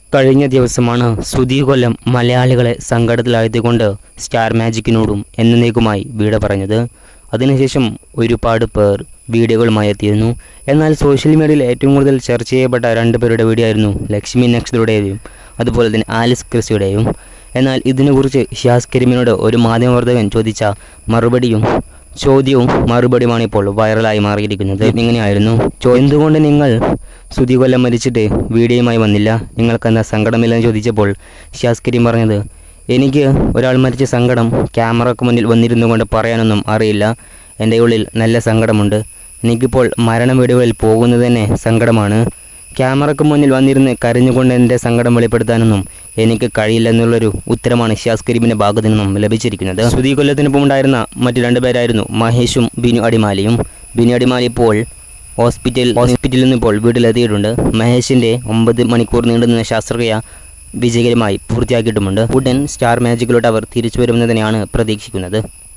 കഴിഞ്ഞ ദിവസമാണ് സുധി കൊല്ലം മലയാളികളെ സങ്കടത്തിലായതുകൊണ്ട് സ്റ്റാർ മാജിക്കിനോടും എന്നേക്കുമായി വീട് പറഞ്ഞത് അതിനുശേഷം ഒരുപാട് പേർ വീഡിയോകളുമായി എത്തിയിരുന്നു എന്നാൽ സോഷ്യൽ മീഡിയയിൽ ഏറ്റവും കൂടുതൽ ചർച്ച ചെയ്യപ്പെട്ട രണ്ട് പേരുടെ വീഡിയോ ആയിരുന്നു ലക്ഷ്മി നക്ഷത്രയുടേതും അതുപോലെ തന്നെ ആലിസ് ക്രിസ്റ്റിയുടെയും എന്നാൽ ഇതിനെക്കുറിച്ച് ഷിയാസ് കരിമിനോട് ഒരു മാധ്യമപ്രവർത്തകൻ ചോദിച്ച മറുപടിയും ചോദ്യവും മറുപടിയുമാണ് ഇപ്പോൾ വൈറലായി മാറിയിരിക്കുന്നത് ഇങ്ങനെയായിരുന്നു ചോ എന്തുകൊണ്ട് നിങ്ങൾ സുധി കൊല്ലം മരിച്ചിട്ട് വീഡിയോയുമായി വന്നില്ല നിങ്ങൾക്കെന്താ സങ്കടമില്ലെന്ന് ചോദിച്ചപ്പോൾ ഷിയാസ് കരീം പറഞ്ഞത് എനിക്ക് ഒരാൾ മരിച്ച സങ്കടം ക്യാമറയ്ക്ക് മുന്നിൽ വന്നിരുന്നു കൊണ്ട് പറയാനൊന്നും അറിയില്ല എൻ്റെ ഉള്ളിൽ നല്ല സങ്കടമുണ്ട് എനിക്കിപ്പോൾ മരണ വീടുകളിൽ പോകുന്നത് തന്നെ സങ്കടമാണ് ക്യാമറയ്ക്ക് മുന്നിൽ വന്നിരുന്ന് കരഞ്ഞുകൊണ്ട് എൻ്റെ സങ്കടം വെളിപ്പെടുത്താനൊന്നും എനിക്ക് കഴിയില്ലെന്നുള്ളൊരു ഉത്തരമാണ് ഷിയാസ് കരീമിൻ്റെ ഭാഗത്തു നിന്നും ലഭിച്ചിരിക്കുന്നത് സുധി കൊല്ലത്തിനൊപ്പം ഉണ്ടായിരുന്ന മറ്റു രണ്ടുപേരായിരുന്നു മഹേഷും ബിനു അടിമാലിയും ബിനു അടിമാലി ഇപ്പോൾ ഹോസ്പിറ്റൽ ഹോസ്പിറ്റലിൽ നിന്ന് ഇപ്പോൾ വീട്ടിലെത്തിയിട്ടുണ്ട് മഹേഷിൻ്റെ ഒമ്പത് മണിക്കൂർ നീണ്ടുനിന്ന ശസ്ത്രക്രിയ വിജയകരമായി പൂർത്തിയാക്കിയിട്ടുമുണ്ട് ഉടൻ സ്റ്റാർ മാജിക്കിലോട്ട് അവർ തിരിച്ചു വരുമെന്ന് തന്നെയാണ് പ്രതീക്ഷിക്കുന്നത്